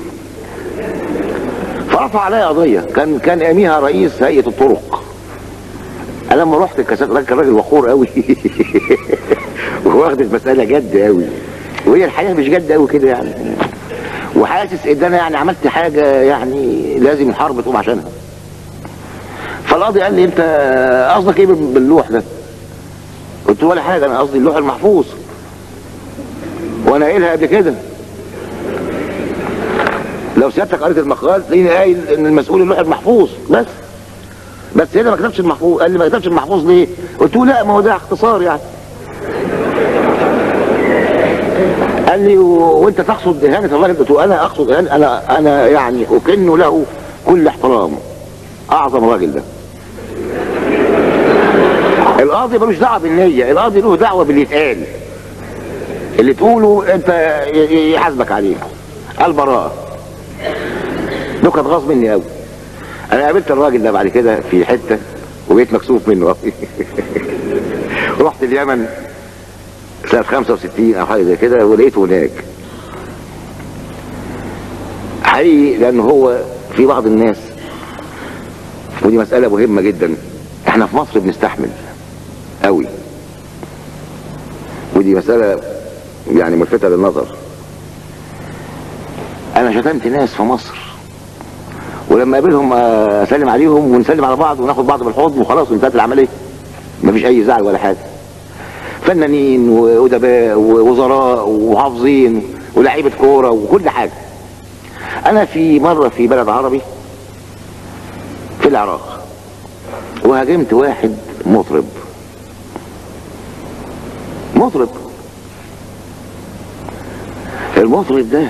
[SPEAKER 1] فرفع عليا قضيه كان كان اياميها رئيس هيئه الطرق انا لما رحت الكاسات ده كان راجل وقور قوي واخد المساله جد قوي وهي الحقيقه مش جد قوي كده يعني وحاسس ان انا يعني عملت حاجه يعني لازم الحرب تقوم عشانها فالقاضي قال لي انت قصدك ايه باللوح ده قلت له ولا حاجه انا قصدي اللوح المحفوظ وانا قايلها قبل كده لو سيادتك قريت المقال تلاقيني قايل ان المسؤول اللوح المحفوظ بس بس هنا ما كتبش المحفوظ قال لي ما كتبش المحفوظ ليه قلت له لا ما هو ده اختصار يعني قال لي و... وانت تقصد اهانه الراجل قلت له انا اقصد اهانه انا انا يعني اكن له كل احترام اعظم راجل ده القاضي ملوش دعوه بالنيه القاضي له دعوه باللي يتقال اللي تقوله انت ي- ي- يحاسبك عليه البراءه ده كانت غصب مني قوي انا قابلت الراجل ده بعد كده في حته وبقيت مكسوف منه قوي رحت اليمن سنة 65 أو حاجة زي كده ولقيته هناك حقيقي لأن هو في بعض الناس ودي مسألة مهمة جدا احنا في مصر بنستحمل قوي ودي مسألة يعني ملفتة للنظر أنا شتمت ناس في مصر ولما اقابلهم آه، اسلم عليهم ونسلم على بعض وناخد بعض بالحضن وخلاص وانتهت العمليه مفيش اي زعل ولا حاجه فنانين وادباء ووزراء وحافظين ولاعيبه كوره وكل حاجه انا في مره في بلد عربي في العراق وهاجمت واحد مطرب مطرب المطرب ده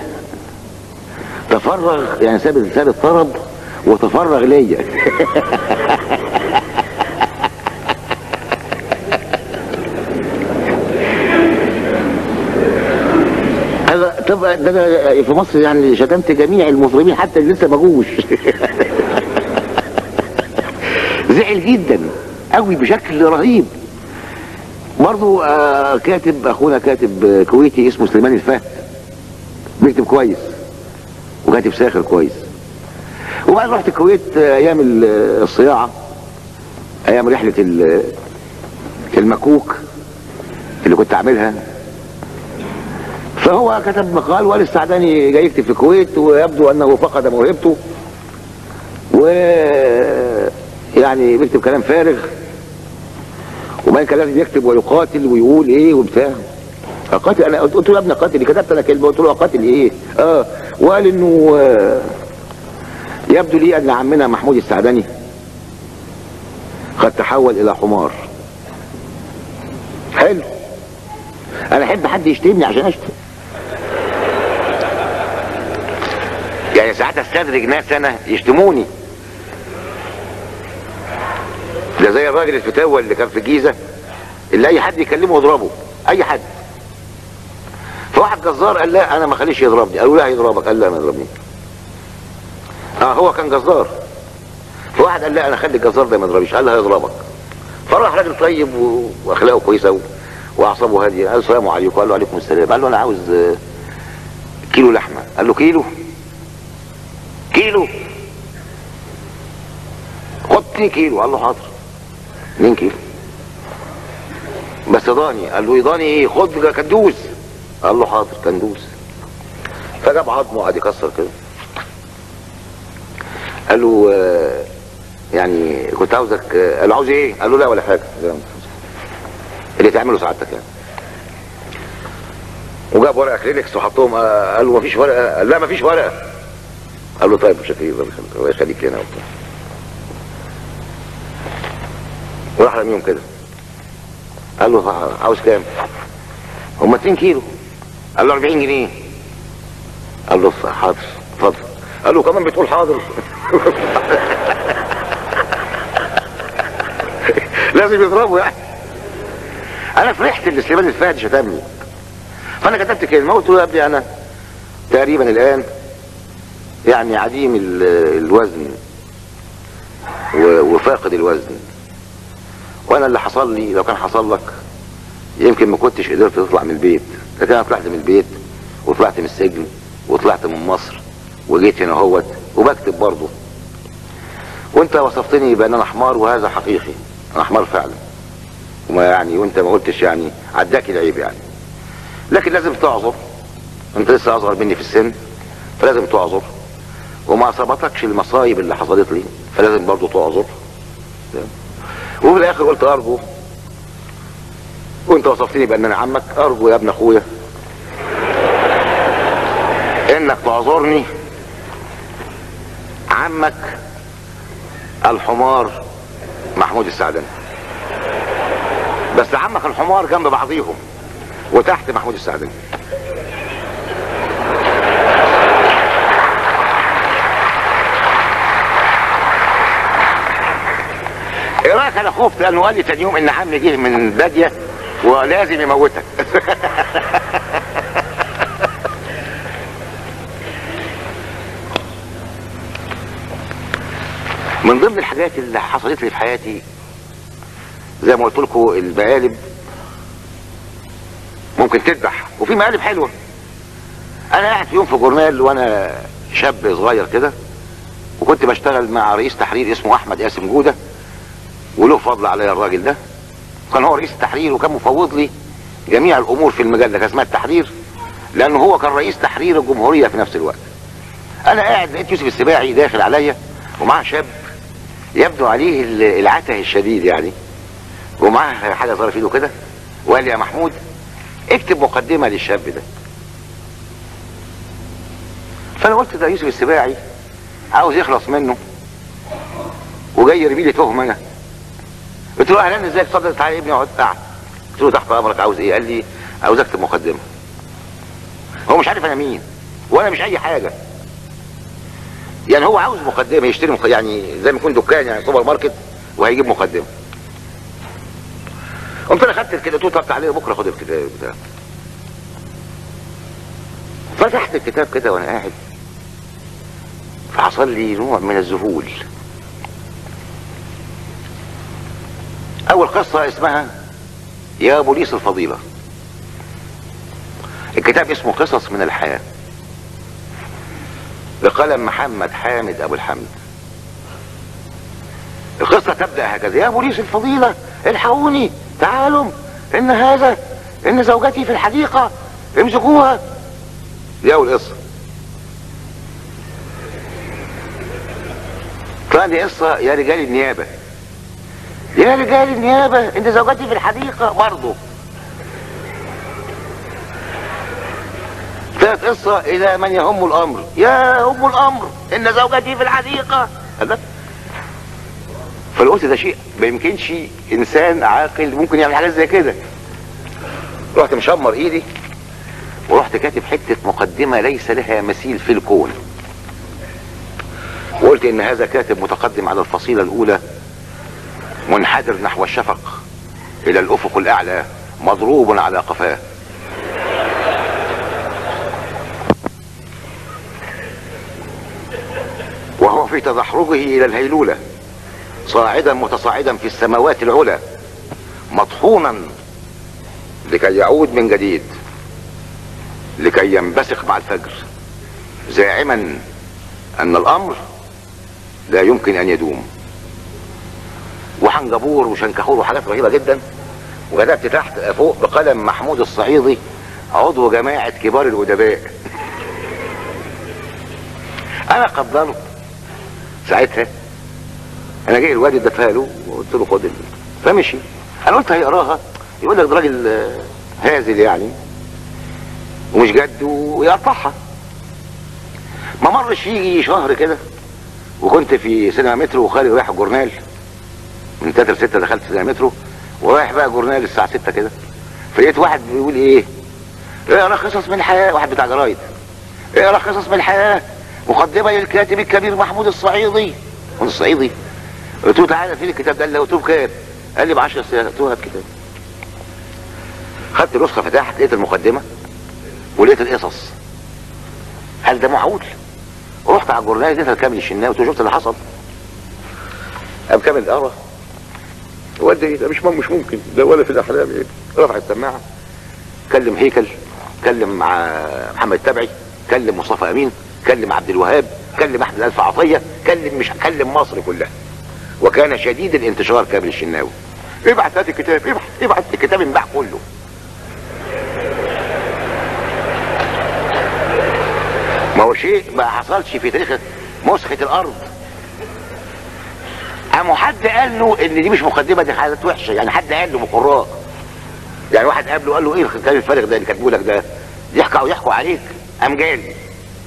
[SPEAKER 1] تفرغ يعني ساب ساب الطرب وتفرغ ليا هذا طب ده أنا في مصر يعني شتمت جميع المطربين حتى اللي لسه ما جوش زعل جدا قوي بشكل رهيب برضو آه كاتب اخونا كاتب آه، كويتي اسمه سليمان الفهد بيكتب كويس وكاتب ساخر كويس وبعدين رحت الكويت آه، ايام ال- الصياعه ايام رحله ال- المكوك اللي كنت عاملها فهو كتب مقال وقال السعداني جاي يكتب في الكويت ويبدو انه فقد موهبته و يعني بيكتب كلام فارغ وبعدين كان لازم يكتب ويقاتل ويقول ايه وبتاع قاتل انا قلت قلت له يا ابني قاتل كتبت انا كلمه قلت له قاتل ايه اه وقال انه آه يبدو لي ان عمنا محمود السعداني قد تحول الى حمار حلو انا احب حد يشتمني عشان اشتم يعني ساعات استدرج ناس انا يشتموني ده زي الراجل الفتاوى اللي كان في الجيزه اللي اي حد يكلمه يضربه اي حد فواحد جزار قال لا انا ما خليش يضربني قالوا لا هيضربك قال لا ما يضربني اه هو كان جزار فواحد قال لا انا خلي الجزار ده ما يضربنيش قال لا هيضربك فراح راجل طيب و- واخلاقه كويسه و- واعصابه هاديه قال السلام عليكم قال له عليكم السلام قال له انا عاوز آه، كيلو لحمه قال له كيلو كيلو خد 2 كيلو قال له حاضر 2 كيلو بس ضاني قال له ضاني ايه خد كندوز قال له حاضر كندوز فجاب عظمه وقعد يكسر كده قال له آه، يعني كنت عاوزك آه، قال له عاوز ايه قال له لا ولا حاجه اللي تعمله سعادتك يعني وجاب ورقه كلينكس وحطهم آه، قال له مفيش ورقه قال لا مفيش ورقه قال له طيب مش هتيجي الله يخليك هنا وبتاع وراح رميهم كده قال له عاوز كام هم 2 كيلو قال له 40 جنيه قال له حاضر اتفضل قال له كمان بتقول حاضر لازم يضربه يعني انا فرحت ان سليمان الفهد شتمني فانا كتبت كلمه قلت له يا ابني انا تقريبا الان يعني عديم ال- الوزن و- وفاقد الوزن وانا اللي حصل لي لو كان حصل لك يمكن ما كنتش قدرت تطلع من البيت لكن انا طلعت من البيت وطلعت من السجن وطلعت من مصر وجيت هنا اهوت وبكتب برضه وانت وصفتني بان انا حمار وهذا حقيقي انا حمار فعلا وما يعني وانت ما قلتش يعني عداك العيب يعني لكن لازم تعذر انت لسه اصغر مني في السن فلازم تعذر وما اصابتكش المصايب اللي حصلت لي فلازم برضه تعذر وفي الاخر قلت ارجو وانت وصفتني بان انا عمك ارجو يا ابن اخويا انك تعذرني عمك الحمار محمود السعداني بس عمك الحمار جنب بعضيهم وتحت محمود السعداني ايه رايك انا خفت لانه قال لي تاني يوم ان عمي جه من باديه ولازم يموتك من ضمن الحاجات اللي حصلت لي في حياتي زي ما قلت لكم المقالب ممكن تذبح وفي مقالب حلوه انا قاعد في يوم في جورنال وانا شاب صغير كده وكنت بشتغل مع رئيس تحرير اسمه احمد قاسم جوده وله فضل عليا الراجل ده كان هو رئيس التحرير وكان مفوض لي جميع الامور في المجله كان اسمها التحرير لانه هو كان رئيس تحرير الجمهوريه في نفس الوقت انا قاعد لقيت يوسف السباعي داخل عليا ومعاه شاب يبدو عليه ال- العته الشديد يعني ومعاه حاجه صغيره في ايده كده وقال لي يا محمود اكتب مقدمه للشاب ده فانا قلت ده يوسف السباعي عاوز يخلص منه وجاي يرمي لي تهمه انا قلت له اهلا ازيك اتفضل تعالى يا ابني اقعد قاعد قلت له تحت امرك عاوز ايه قال لي عاوز اكتب مقدمه هو مش عارف انا مين وانا مش اي حاجه يعني هو عاوز مقدمه يشتري مق... يعني زي ما يكون دكان يعني سوبر ماركت وهيجيب مقدمه قمت انا خدت الكتاب قلت له طب تعالى بكره خد الكتاب بتاع فتحت الكتاب كده وانا قاعد فحصل لي نوع من الذهول اول قصة اسمها يا بوليس الفضيلة الكتاب اسمه قصص من الحياة بقلم محمد حامد ابو الحمد القصة تبدأ هكذا يا بوليس الفضيلة الحقوني تعالوا ان هذا ان زوجتي في الحديقة امسكوها دي اول قصة ثاني قصة يا رجال النيابة يا رجال النيابة ان زوجتي في الحديقة برضه ثالث قصة إلى من يهم الأمر يا هم الأمر إن زوجتي في الحديقة هذا فقلت ده شيء ما يمكنش إنسان عاقل ممكن يعمل حاجات زي كده رحت مشمر إيدي ورحت كاتب حتة مقدمة ليس لها مثيل في الكون وقلت إن هذا كاتب متقدم على الفصيلة الأولى منحدر نحو الشفق إلى الأفق الأعلى مضروب على قفاه وهو في تدحرجه الى الهيلولة صاعدا متصاعدا في السماوات العلى مطحونا لكي يعود من جديد لكي ينبثق مع الفجر زاعما ان الامر لا يمكن ان يدوم وحنجبور وشنكحور وحاجات رهيبه جدا وكتبت تحت فوق بقلم محمود الصعيدي عضو جماعه كبار الادباء انا قدرت ساعتها انا جاي الواد اديتها له وقلت له خد ال- فمشي انا قلت هيقراها يقول لك ده راجل آه، هازل يعني ومش جد ويقطعها ما مرش يجي شهر كده وكنت في سينما مترو وخالد رايح الجورنال من 3 ل 6 دخلت سينما مترو ورايح بقى جورنال الساعه 6 كده فلقيت واحد بيقول ايه اقرا قصص من الحياه واحد بتاع جرايد اقرا قصص من الحياه مقدمه للكاتب الكبير محمود الصعيدي محمود الصعيدي قلت له تعالى فين الكتاب ده اللي قلت له بكام قال لي ب 10 سنين قلت له هات كتاب خدت النسخه فتحت لقيت المقدمه ولقيت القصص هل ده معقول رحت على الجورنال اديتها لكامل الشناوي قلت له شفت اللي حصل قام كامل قرا وقال ده إيه؟ ده مش مم مش ممكن ده ولا في الاحلام ايه رفع السماعه كلم هيكل كلم مع محمد تبعي كلم مصطفى امين كلم عبد الوهاب كلم احمد الف عطيه كلم مش كلم مصر كلها وكان شديد الانتشار كامل الشناوي ابعت هات الكتاب ابعت ابعت الكتاب انباع كله ما هو شيء ما حصلش في تاريخ مسخة الارض قاموا حد قال له ان دي مش مقدمه دي حاجات وحشه يعني حد قال له بقراء يعني واحد قابله قال له ايه الكلام الفارغ ده اللي كاتبه لك ده يحكوا يحكوا عليك قام جالي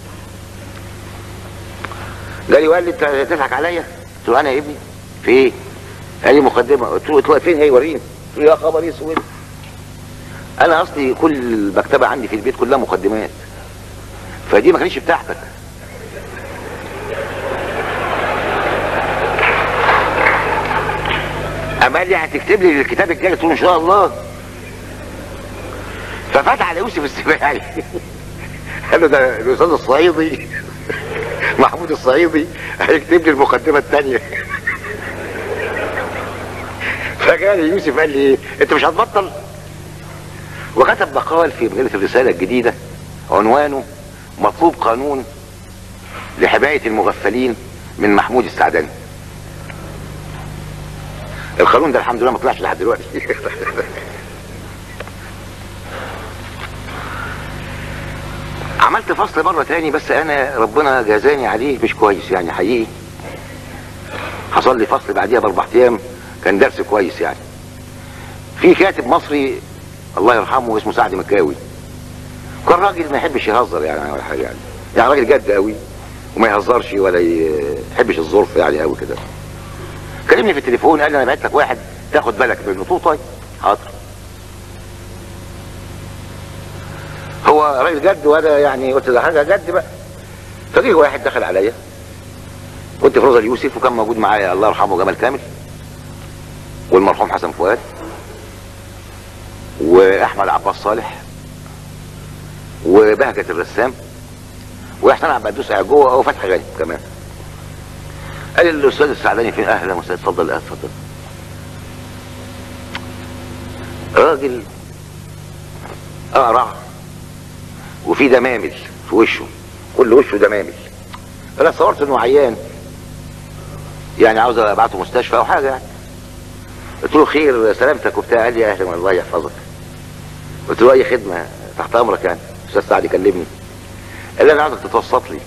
[SPEAKER 1] جالي وقال لي انت تضحك عليا قلت له انا يا ابني في ايه قال لي مقدمه قلت له قلت له فين هي وريني قلت له يا خبر اسود انا اصلي كل المكتبه عندي في البيت كلها مقدمات فدي ما كانتش بتاعتك اما قال لي هتكتب لي الكتاب الجاي قلت له ان شاء الله ففات على يوسف السباعي قال له ده الاستاذ الصعيدي محمود الصعيدي هيكتب لي المقدمه الثانيه فجالي يوسف قال لي ايه انت مش هتبطل وكتب مقال في مجله الرساله الجديده عنوانه مطلوب قانون لحمايه المغفلين من محمود السعداني القانون ده الحمد لله ما طلعش لحد دلوقتي عملت فصل مره تاني بس انا ربنا جازاني عليه مش كويس يعني حقيقي حصل لي فصل بعديها باربع ايام كان درس كويس يعني في كاتب مصري الله يرحمه اسمه سعد مكاوي كان راجل ما يحبش يهزر يعني ولا حاجه يعني يعني راجل جد قوي وما يهزرش ولا يحبش الظرف يعني قوي كده كلمني في التليفون قال لي انا بعت لك واحد تاخد بالك منه قلت له طيب حاضر هو راجل جد وانا يعني قلت ده حاجه جد بقى فجه واحد دخل عليا كنت في روزا اليوسف وكان موجود معايا الله يرحمه جمال كامل والمرحوم حسن فؤاد واحمد عباس صالح وبهجة الرسام واحسن عبدوس قاعد جوه وفتحي غني كمان قال لي الاستاذ السعداني فين اهلا وسهلا اتفضل اه اتفضل راجل اقرع وفي دمامل في وشه كل وشه دمامل انا صورت انه عيان يعني عاوز ابعته مستشفى او حاجه يعني قلت له خير سلامتك وبتاع قال لي اهلا الله يحفظك قلت له اي خدمه تحت امرك يعني استاذ سعد يكلمني قال لي انا عاوزك تتوسط لي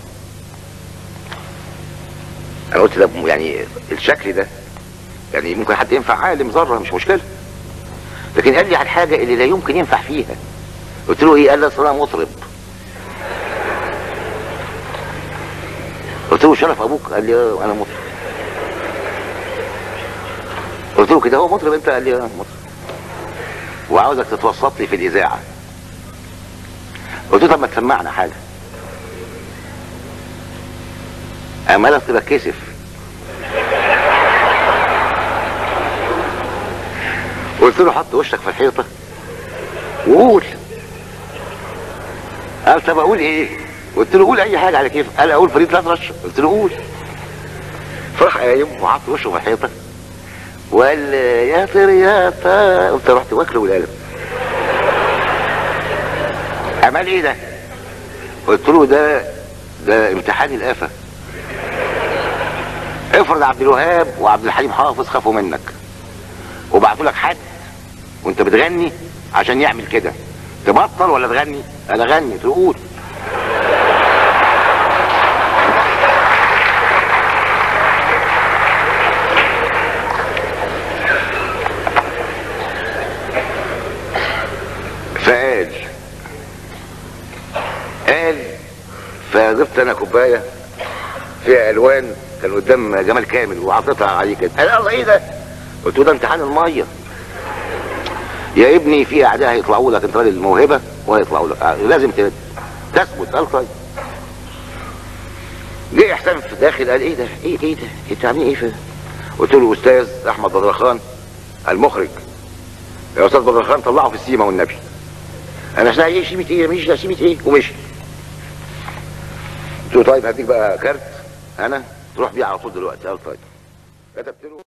[SPEAKER 1] انا قلت ده يعني الشكل ده يعني ممكن حد ينفع عالم ذره مش مشكله لكن قال لي على الحاجه اللي لا يمكن ينفع فيها قلت له ايه قال لي اصل انا مطرب قلت له شرف ابوك قال لي اه انا مطرب قلت له كده هو مطرب انت قال لي اه مطرب وعاوزك تتوسط لي في الاذاعه قلت له طب ما تسمعنا حاجه اما انا اصل بتكسف قلت له حط وشك في الحيطه وقول قال طب اقول ايه قلت له قول اي حاجه على كيف قال اقول فريد الاطرش قلت له قول فراح قايم وحط وشه في الحيطه وقال يا طير يا طير قلت رحت واكله بالقلم عمل ايه ده قلت له ده ده امتحان الآفة افرض عبد الوهاب وعبد الحليم حافظ خافوا منك وبعتوا لك حد وانت بتغني عشان يعمل كده تبطل ولا تغني انا غني تقول فقال قال فجبت انا كوبايه فيها الوان كان قدام جمال كامل وعطيتها عليه كده قال الله ايه ده قلت له ده امتحان الميه يا ابني في اعداء هيطلعوا لك انت راجل موهبه وهيطلعوا لك آه، لازم ت- تثبت قال طيب جه احسان في داخل قال ايه ده ايه ايه ده انت عاملين ايه في قلت له استاذ احمد بدرخان المخرج يا استاذ بدرخان طلعه في السيما والنبي انا عشان ايه شيمه ايه مش شيمه ايه ومشي قلت له طيب هديك بقى كارت انا تروح بيه على طول دلوقتي قال طيب كتبت له